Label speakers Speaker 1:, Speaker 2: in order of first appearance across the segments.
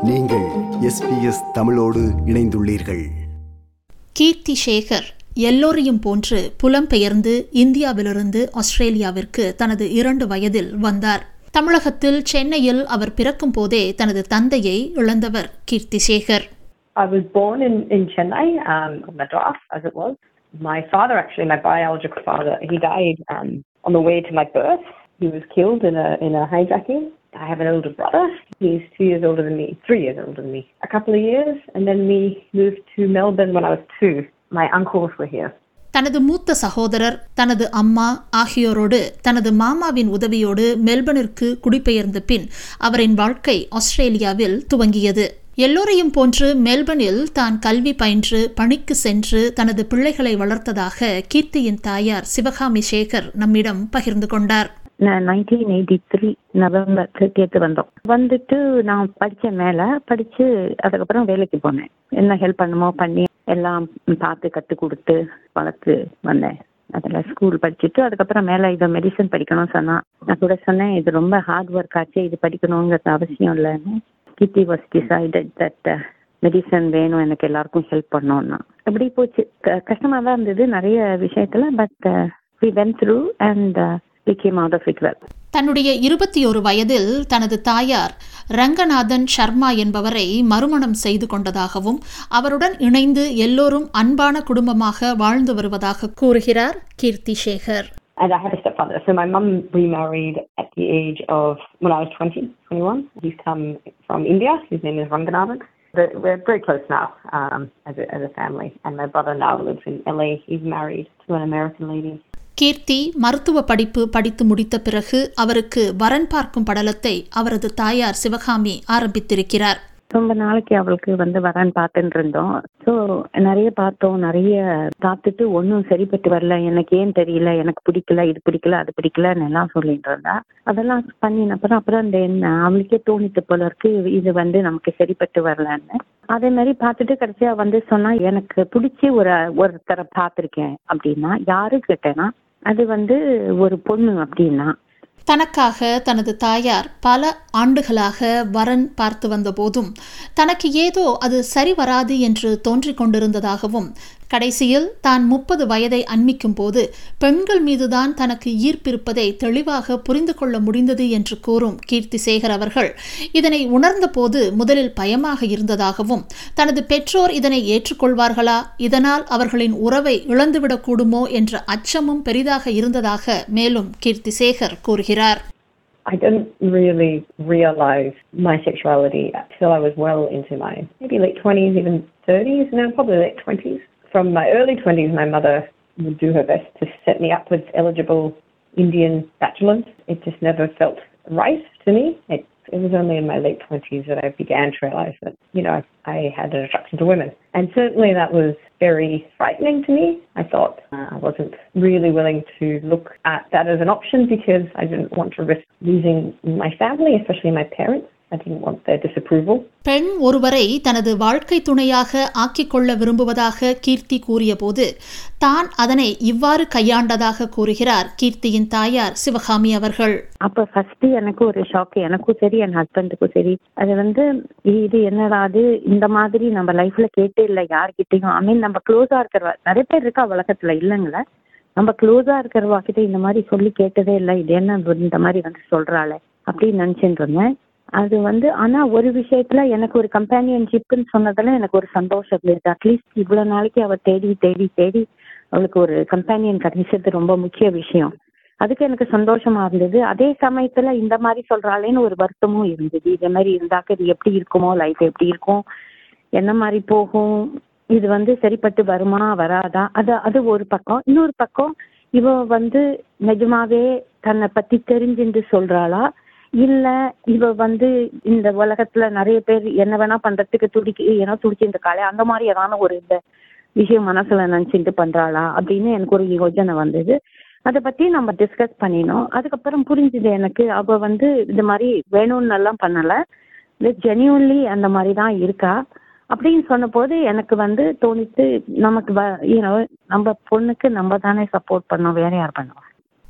Speaker 1: நீங்கள் எஸ்பிஎஸ் தமிழோடு இணைந்துள்ளீர்கள்
Speaker 2: கீர்த்தி சேகர் எல்லோரையும் போன்று புலம்பெயர்ந்து இந்தியாவிலிருந்து ஆஸ்திரேலியாவிற்கு தனது இரண்டு வயதில் வந்தார் தமிழகத்தில் சென்னையில் அவர் பிறக்கும் போதே தனது தந்தையை இழந்தவர் கீர்த்தி Sekar
Speaker 3: I was born in, in Chennai, um, on Madras, as it was. My father, actually, my biological father, he died um, on the way to my birth. He was killed in a in a hijacking. I have an older brother. He's two years older than me, three years older than me. A couple of years, and then we moved to Melbourne when I was two. My uncles were here.
Speaker 2: தனது மூத்த சகோதரர் தனது அம்மா ஆகியோரோடு தனது மாமாவின் உதவியோடு மெல்பர்னிற்கு குடிபெயர்ந்த பின் அவரின் வாழ்க்கை ஆஸ்திரேலியாவில் துவங்கியது எல்லோரையும் போன்று மெல்பர்னில் தான் கல்வி பயின்று பணிக்கு சென்று தனது பிள்ளைகளை வளர்த்ததாக கீர்த்தியின் தாயார் சிவகாமி சேகர் நம்மிடம் பகிர்ந்து கொண்டார்
Speaker 4: நான் nineteen eighty three November thirty வந்தோம் வந்துட்டு நான் படித்தேன் மேலே படித்து அதுக்கப்புறம் வேலைக்கு போனேன் என்ன ஹெல்ப் பண்ணுமோ பண்ணி எல்லாம் பார்த்து கற்றுக் கொடுத்து வளர்த்து வந்தேன் அதில் ஸ்கூல் படிச்சுட்டு அதுக்கப்புறம் மேலே இதை மெடிசன் படிக்கணும்னு சொன்னான் நான் கூட சொன்னேன் இது ரொம்ப ஹார்ட் ஒர்க் ஆச்சு இது படிக்கணுங்கிறது அவசியம் இல்லைன்னு கிட்டி வாஸ் டிசைடட் தட் மெடிசன் வேணும் எனக்கு எல்லாருக்கும் ஹெல்ப் பண்ணோன்னா அப்படி போச்சு கஷ்டமாக தான் இருந்தது நிறைய விஷயத்தில் but we went through and we came out of it well
Speaker 2: தன்னுடைய இருபத்தி ஒரு வயதில் தனது தாயார் ரங்கநாதன் சர்மா என்பவரை மறுமணம் செய்து கொண்டதாகவும் அவருடன் இணைந்து எல்லோரும் அன்பான குடும்பமாக வாழ்ந்து வருவதாக கூறுகிறார் கீர்த்தி Sekar
Speaker 3: And I had a stepfather. So my mum remarried at the age of, when I was 20, 21. He's come from India. His name is Ranganathan. But we're very close now um, as, a, as a family. And my brother now lives in LA. He's married to an American lady.
Speaker 2: கீர்த்தி மருத்துவ படிப்பு படித்து முடித்த பிறகு அவருக்கு வரன் பார்க்கும் படலத்தை அவரது தாயார் சிவகாமி ஆரம்பித்திருக்கிறார்
Speaker 4: ரொம்ப நாளைக்கு அவளுக்கு வந்து வரேன்னு பார்த்துட்டு இருந்தோம் ஸோ நிறைய பார்த்தோம் நிறைய பார்த்துட்டு ஒன்றும் சரிப்பட்டு வரல எனக்கு ஏன் தெரியல எனக்கு பிடிக்கல இது பிடிக்கல அது பிடிக்கலன்னு எல்லாம் சொல்லிட்டு இருந்தா அதெல்லாம் பண்ணின அப்புறம் அப்புறம் அந்த என்ன அவளுக்கே தோணித்து போல இருக்கு இது வந்து நமக்கு சரிப்பட்டு வரலன்னு அதே மாதிரி பார்த்துட்டு கடைசியா வந்து சொன்னா எனக்கு பிடிச்சி ஒரு ஒருத்தரை பார்த்துருக்கேன் அப்படின்னா யாரு கேட்டேன்னா அது வந்து ஒரு பொண்ணு அப்படின்னா
Speaker 2: தனக்காக தனது தாயார் பல ஆண்டுகளாக வரன் பார்த்து வந்த போதும் தனக்கு ஏதோ அது சரி வராது என்று தோன்றிக் கொண்டிருந்ததாகவும் கடைசியில் தான் முப்பது வயதை அண்மிக்கும் போது பெண்கள் மீதுதான் தனக்கு ஈர்ப்பிருப்பதை தெளிவாக புரிந்து கொள்ள முடிந்தது என்று கூறும் கீர்த்தி சேகர் அவர்கள் இதனை உணர்ந்தபோது முதலில் பயமாக இருந்ததாகவும் தனது பெற்றோர் இதனை ஏற்றுக்கொள்வார்களா இதனால் அவர்களின் உறவை இழந்துவிடக்கூடுமோ என்ற அச்சமும் பெரிதாக இருந்ததாக மேலும் கீர்த்தி சேகர் கூறுகிறார்
Speaker 3: I didn't really realize my sexuality until I was well into my maybe late 20s, even 30s, no, probably late 20s. From my early 20s, my mother would do her best to set me up with eligible Indian bachelors. It just never felt right to me. It, it was only in my late 20s that I began to realize that, you know, I, I had an attraction to women. And certainly that was very frightening to me. I thought uh, I wasn't really willing to look at that as an option because I didn't want to risk losing my family, especially my parents. I didn't want their disapproval.
Speaker 2: பெண் ஒருவரை தனது வாழ்க்கை துணையாக ஆக்கிக் கொள்ள விரும்புவதாக கீர்த்தி கூறியபோது தான் அதனை இவ்வாறு கையாண்டதாக கூறுகிறார் கீர்த்தியின் தாயார் சிவகாமி அவர்கள்
Speaker 4: அப்ப ஃபர்ஸ்ட் எனக்கு ஒரு ஷாக் எனக்கும் சரி என் ஹஸ்பண்டுக்கும் சரி அது வந்து இது என்னடா அது இந்த மாதிரி நம்ம லைஃப்ல கேட்டே இல்லை யார்கிட்டயும் ஐ மீன் நம்ம க்ளோஸா இருக்கிற நிறைய பேர் இருக்கா உலகத்துல இல்லைங்கள நம்ம க்ளோஸா இருக்கிறவா கிட்ட இந்த மாதிரி சொல்லி கேட்டதே இல்லை இது என்ன இந்த மாதிரி வந்து சொல்றாளே அப்படின்னு நினைச்சிட்டு இருந்தேன் அது வந்து ஆனா ஒரு விஷயத்துல எனக்கு ஒரு கம்பேனியன்ஷிப்னு சொன்னதுல எனக்கு ஒரு சந்தோஷம் இருந்தது அட்லீஸ்ட் இவ்வளவு நாளைக்கு அவ தேடி தேடி தேடி அவளுக்கு ஒரு கம்பேனியன் கிடைச்சது ரொம்ப முக்கிய விஷயம் அதுக்கு எனக்கு சந்தோஷமா இருந்தது அதே சமயத்துல இந்த மாதிரி சொல்றாளேன்னு ஒரு வருத்தமும் இருந்தது இதே மாதிரி இருந்தாக்க இது எப்படி இருக்குமோ லைஃப் எப்படி இருக்கும் என்ன மாதிரி போகும் இது வந்து சரிப்பட்டு வருமா வராதா அது அது ஒரு பக்கம் இன்னொரு பக்கம் இவ வந்து நிஜமாவே தன்னை பத்தி தெரிஞ்சுட்டு சொல்றாளா இல்ல இவ வந்து இந்த உலகத்துல நிறைய பேர் என்ன வேணா பண்றதுக்கு துடிக்கு ஏன்னா துடிச்சு இருக்காளே அந்த மாதிரி ஏதான ஒரு இந்த விஷயம் மனசுல நினைச்சிட்டு பண்றாளா அப்படின்னு எனக்கு ஒரு யோஜனை வந்தது அதை பத்தி நம்ம டிஸ்கஸ் பண்ணினோம் அதுக்கப்புறம் புரிஞ்சுது எனக்கு அவ வந்து இந்த மாதிரி வேணும்னு எல்லாம் பண்ணல ஜெனியூன்லி அந்த மாதிரி தான் இருக்கா அப்படின்னு சொன்ன போது எனக்கு வந்து தோணித்து நமக்கு வ- you know, நம்ம பொண்ணுக்கு நம்ம தானே சப்போர்ட் பண்ணோம் வேற யார் பண்ணுவா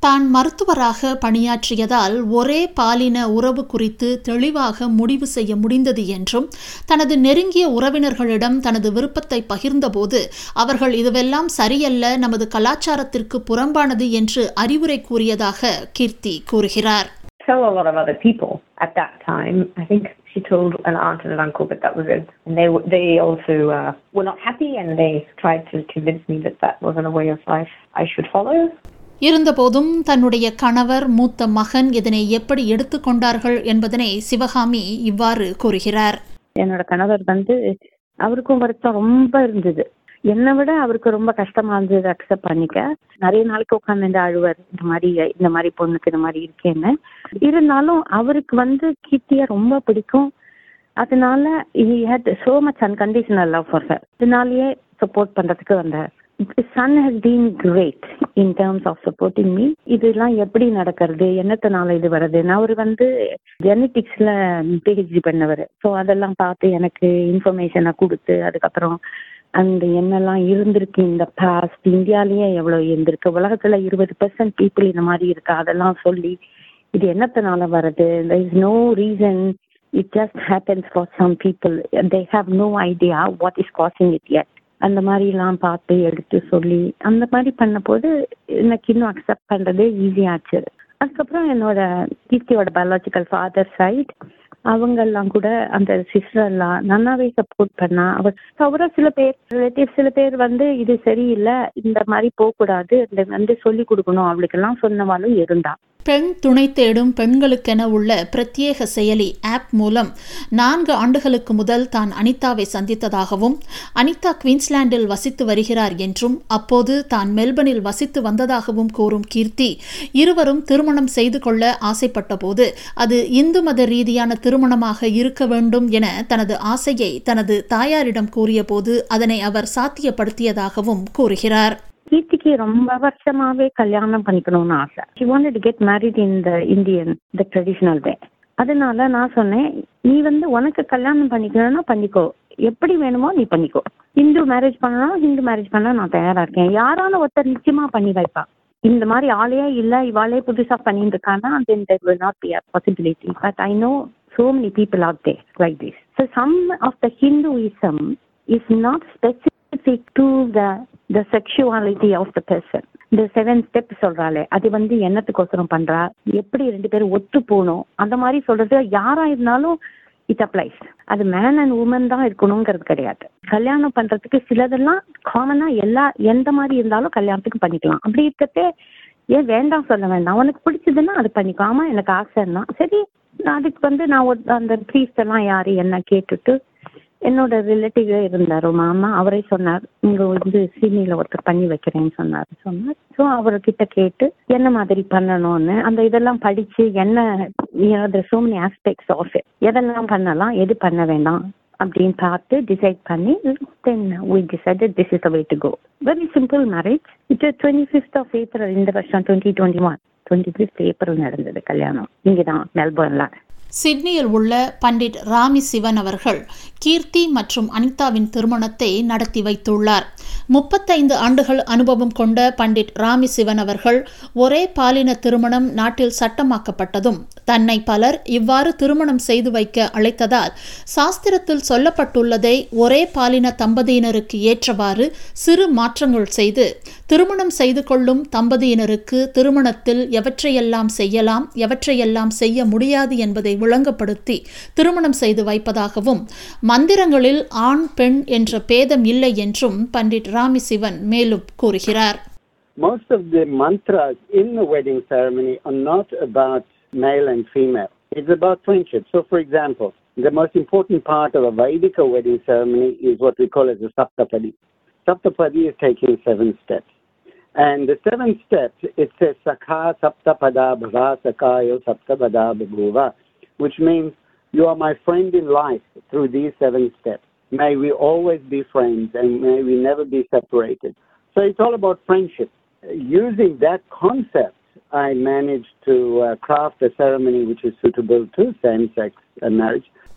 Speaker 2: தான் மருத்துவராக பணியாற்றியதால் ஒரே பாலின உறவு குறித்து தெளிவாக முடிவு செய்ய முடிந்தது என்றும் தனது நெருங்கிய உறவினர்களிடம் தனது விருப்பத்தை பகிர்ந்தபோது அவர்கள் இதுவெல்லாம் சரியல்ல நமது கலாச்சாரத்திற்கு புறம்பானது என்று அறிவுரை கூறியதாக கீர்த்தி கூறுகிறார்
Speaker 3: tell a lot of other people at that time. I think she told an aunt and an uncle that that was it, and they w- they also uh, were not happy, and they tried to convince me that that wasn't a way of life I should follow.
Speaker 2: இருந்தபோதும் தன்னுடைய கணவர் மூத்த மகன் இதனை எப்படி எடுத்துக்கொண்டார்கள் என்பதனை சிவகாமி இவ்வாறு கூறுகிறார்
Speaker 4: என்னோட கணவர் வந்து அவருக்கும் வருத்தம் ரொம்ப இருந்தது என்னை விட அவருக்கு ரொம்ப கஷ்டமா இருந்தது அக்செப்ட் பண்ணிக்க நிறைய நாளைக்கு உட்காந்து அழுவார் இந்த மாதிரி இந்த மாதிரி பொண்ணுக்கு இந்த மாதிரி இருக்கேன்னு இருந்தாலும் அவருக்கு வந்து கீர்த்திய ரொம்ப பிடிக்கும் அதனால he had so much unconditional love for her அதனாலயே சப்போர்ட் பண்றதுக்கு வந்தார் son has been great in terms of supporting me இதெல்லாம் எப்படி நடக்கிறது என்னத்தனால இது வருது நான் அவர் வந்து ஜெனட்டிக்ஸ்ல பிஹெச்டி பண்ணவர் ஸோ அதெல்லாம் பார்த்து எனக்கு இன்ஃபர்மேஷனை கொடுத்து அதுக்கப்புறம் அந்த என்னெல்லாம் இருந்திருக்கு இந்த பாஸ்ட் இந்தியாலயே எவ்வளவு இருந்திருக்கு உலகத்துல இருபது பெர்சன்ட் பீப்புள் இந்த மாதிரி இருக்கு அதெல்லாம் சொல்லி இது என்னத்தனால வருது is no reason it just happens for some people they have no idea what is causing it yet அந்த மாதிரி எல்லாம் பார்த்து எடுத்து சொல்லி அந்த மாதிரி பண்ண போது எனக்கு இன்னும் அக்செப்ட் பண்றதே ஈஸியாச்சு அதுக்கப்புறம் என்னோட கீர்த்தியோட பயாலஜிக்கல் ஃபாதர் சைட் அவங்கெல்லாம் கூட அந்த சிஸ்டர் எல்லாம் நல்லாவே சப்போர்ட் பண்ணா அவர் தவிர சில பேர் ரிலேட்டிவ் சில பேர் வந்து இது சரியில்லை இந்த மாதிரி போகக்கூடாது இந்த வந்து சொல்லி கொடுக்கணும் அவளுக்கெல்லாம் சொன்னவாளும் இருந்தா
Speaker 2: பெண் துணை தேடும் பெண்களுக்கென உள்ள பிரத்யேக செயலி ஆப் மூலம் நான்கு ஆண்டுகளுக்கு முதல் தான் அனிதாவை சந்தித்ததாகவும் அனிதா குயின்ஸ்லாண்டில் வசித்து வருகிறார் என்றும் அப்போது தான் மெல்பர்னில் வசித்து வந்ததாகவும் கூறும் கீர்த்தி இருவரும் திருமணம் செய்து கொள்ள ஆசைப்பட்ட போது அது இந்து மத ரீதியான திருமணமாக இருக்க வேண்டும் என தனது ஆசையை தனது தாயாரிடம் கூறியபோது அதனை அவர் சாத்தியப்படுத்தியதாகவும் கூறுகிறார்
Speaker 4: கீர்த்திக்கு ரொம்ப வருஷமாவே கல்யாணம் பண்ணிக்கணும்னு ஆசை she wanted get married in the Indian the traditional way அதனால நான் சொன்னேன் நீ வந்து உனக்கு கல்யாணம் பண்ணிக்கணும்னா பண்ணிக்கோ எப்படி வேணுமோ நீ பண்ணிக்கோ இந்து மேரேஜ் பண்ணணும் ஹிந்து மேரேஜ் பண்ண நான் தயாரா இருக்கேன் யாரான ஒருத்தர் நிச்சயமா பண்ணி வைப்பா இந்த மாதிரி ஆளையே இல்ல இவாளே புதுசா பண்ணிட்டு இருக்கானா then there will not be a possibility but i know so many people out there like this so some of the hinduism is not specific to the the sexuality of the person இந்த seven step சொல்றாளே அது வந்து என்னத்துக்கோசரம் பண்றா எப்படி ரெண்டு பேரும் ஒத்து போகணும் அந்த மாதிரி சொல்றது யாரா இருந்தாலும் இட் அப்ளைஸ் அது மேன் அண்ட் உமன் தான் இருக்கணுங்கிறது கிடையாது கல்யாணம் பண்றதுக்கு சிலதெல்லாம் காமனா எல்லா எந்த மாதிரி இருந்தாலும் கல்யாணத்துக்கு பண்ணிக்கலாம் அப்படி இருக்கத்தே ஏன் வேண்டாம் சொல்ல வேண்டாம் உனக்கு பிடிச்சதுன்னா அது பண்ணிக்கோ ஆமா எனக்கு ஆசைன்னா சரி நான் அதுக்கு வந்து நான் ஒரு அந்த ப்ரீஸ்ட் எல்லாம் யாரு என்ன கேட்டுட்டு என்னோட ரிலேட்டிவ் இருந்தார் மாமா அவரே சொன்னார் இங்க வந்து சீனியில ஒருத்தர் பண்ணி வைக்கிறேன்னு சொன்னார் சொன்னார் ஸோ அவர்கிட்ட கேட்டு என்ன மாதிரி பண்ணணும்னு அந்த இதெல்லாம் படிச்சு என்ன so many aspects of it எதெல்லாம் பண்ணலாம் எது பண்ண வேண்டாம் அப்படின்னு பார்த்து டிசைட் பண்ணி then we decided this is the way to go very simple marriage it twenty fifth of April இந்த வருஷம் twenty twenty one twenty fifth April நடந்தது கல்யாணம் இங்கே தான் மெல்பர்ன்ல
Speaker 2: சிட்னியில் உள்ள பண்டிட் ராமி சிவன் அவர்கள் கீர்த்தி மற்றும் அனிதாவின் திருமணத்தை நடத்தி வைத்துள்ளார் முப்பத்தைந்து ஆண்டுகள் அனுபவம் கொண்ட பண்டிட் ராமி சிவன் அவர்கள் ஒரே பாலின திருமணம் நாட்டில் சட்டமாக்கப்பட்டதும் தன்னை பலர் இவ்வாறு திருமணம் செய்து வைக்க அழைத்ததால் சாஸ்திரத்தில் சொல்லப்பட்டுள்ளதை ஒரே பாலின தம்பதியினருக்கு ஏற்றவாறு சிறு மாற்றங்கள் செய்து திருமணம் செய்து கொள்ளும் தம்பதியினருக்கு திருமணத்தில் எவற்றையெல்லாம் செய்யலாம் எவற்றையெல்லாம் செய்ய முடியாது என்பதை விளங்கப்படுத்தி திருமணம் செய்து வைப்பதாகவும் மந்திரங்களில் ஆண் பெண் என்ற பேதம் இல்லை என்றும் பண்டிட் ராமி சிவன் மேலும் கூறுகிறார்
Speaker 5: Most of the mantras in the wedding ceremony are not about male and female. It's about friendship. So, for example, the most important part of a Vaidika wedding ceremony is what we call as a Saptapadi. Saptapadi is taking seven steps. And the seventh step, it says Sakha Saptapada Bhava Sakayo Saptapada Bhuva, which means you are my friend in life through these seven steps. May we always be friends and may we never be separated. So it's all about friendship. Using that concept, I managed to uh, craft a ceremony which is suitable to same sex uh, marriage.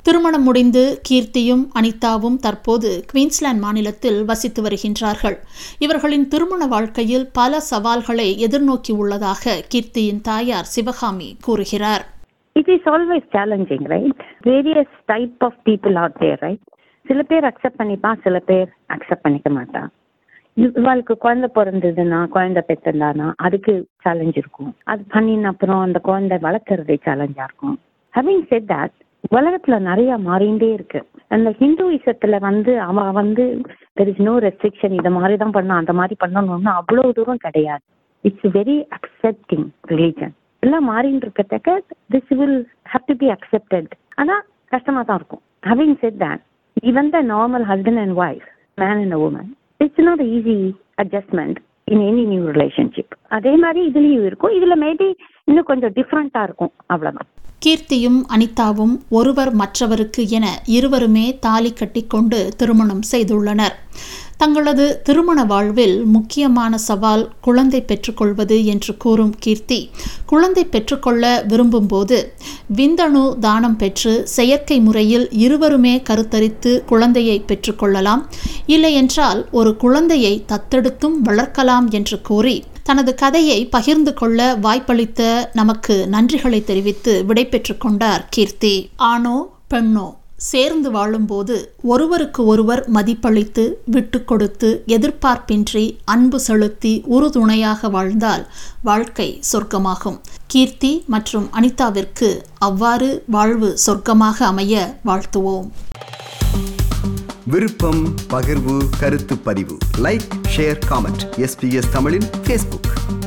Speaker 2: திருமணம் முடிந்து கீர்த்தியும் அனிதாவும் தற்போது Queensland மாநிலத்தில் வசித்து வருகின்றார்கள் இவர்களின் திருமண வாழ்க்கையில் பல சவால்களை எதிர்நோக்கி உள்ளதாக கீர்த்தியின் தாயார் சிவகாமி கூறுகிறார்
Speaker 4: It is always challenging, right? Various type of people out there, right? சில பேர் அக்செப்ட் பண்ணிப்பா சில பேர் அக்செப்ட் பண்ணிக்க மாட்டா இவாளுக்கு குழந்தை பிறந்ததுன்னா குழந்தை பெற்றிருந்தானா அதுக்கு சேலஞ்ச் இருக்கும் அது பண்ணின அப்புறம் அந்த குழந்தை வளர்க்கறதே சேலஞ்சா இருக்கும் ஹேவிங் செட் தட் உலகத்துல நிறைய மாறிண்டே இருக்கு அந்த ஹிந்துவிசத்துல வந்து அவ வந்து தெர் இஸ் நோ ரெஸ்ட்ரிக்ஷன் இந்த மாதிரி தான் பண்ணணும் அந்த மாதிரி பண்ணணும்னு அவ்வளவு தூரம் கிடையாது இட்ஸ் வெரி அக்செப்டிங் ரிலீஜன் எல்லாம் மாறின்னு இருக்கத்தக்க this will have to be accepted ஆனா கஷ்டமா தான் இருக்கும் having said that even the normal husband and wife man and woman it's not easy adjustment in any new relationship அதே மாதிரி இதுலயும் இருக்கும் இதுல மேபி இன்னும் கொஞ்சம் டிஃப்ரெண்டா இருக்கும் அவ்வளவுதான்
Speaker 2: கீர்த்தியும் அனிதாவும் ஒருவர் மற்றவருக்கு என இருவருமே தாலி கட்டிக்கொண்டு திருமணம் செய்துள்ளனர் தங்களது திருமண வாழ்வில் முக்கியமான சவால் குழந்தை பெற்றுக்கொள்வது என்று கூறும் கீர்த்தி குழந்தை பெற்றுக்கொள்ள விரும்பும்போது விந்தணு தானம் பெற்று செயற்கை முறையில் இருவருமே கருத்தரித்து குழந்தையை பெற்றுக்கொள்ளலாம் இல்லையென்றால் ஒரு குழந்தையை தத்தெடுத்தும் வளர்க்கலாம் என்று கூறி தனது கதையை பகிர்ந்து கொள்ள வாய்ப்பளித்த நமக்கு நன்றிகளை தெரிவித்து விடைபெற்றுக் கொண்டார் கீர்த்தி ஆணோ பெண்ணோ சேர்ந்து வாழும்போது ஒருவருக்கு ஒருவர் மதிப்பளித்து விட்டு கொடுத்து எதிர்பார்ப்பின்றி அன்பு செலுத்தி உறுதுணையாக வாழ்ந்தால் வாழ்க்கை சொர்க்கமாகும் கீர்த்தி மற்றும் அனிதாவிற்கு அவ்வாறு வாழ்வு சொர்க்கமாக அமைய வாழ்த்துவோம்
Speaker 1: விருப்பம் பகிர்வு கருத்து பதிவு லைக் ஷேர் காமெண்ட் எஸ்பிஎஸ் தமிழின் ஃபேஸ்புக்